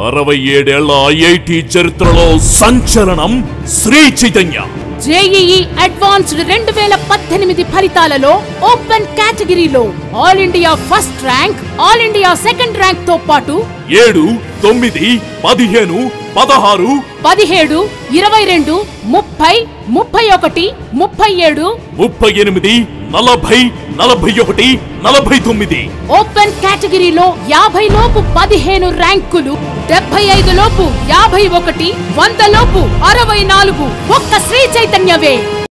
అరవై ఏడేళ్ల ఐఐటి చరిత్రలో సంచలనం శ్రీ చైతన్య జేఈఈ అడ్వాన్స్డ్ రెండు వేల పద్దెనిమిది ఫలితాలలో ఓపెన్ కేటగిరీలో all India first rank all India second rank తో పాటు ఏడు తొమ్మిది పదిహేను పదహారు పదిహేడు ఇరవై రెండు ముప్పై ముప్పై ఒకటి ముప్పై ఏడు ముప్పై ఎనిమిది నలభై నలభై ఒకటి నలభై తొమ్మిది ఓపెన్ కేటగిరీలో యాభై లోపు పదిహేను ర్యాంకులు డెబ్బై ఐదు లోపు యాభై ఒకటి వంద లోపు అరవై నాలుగు ఒక్క శ్రీ చైతన్యవే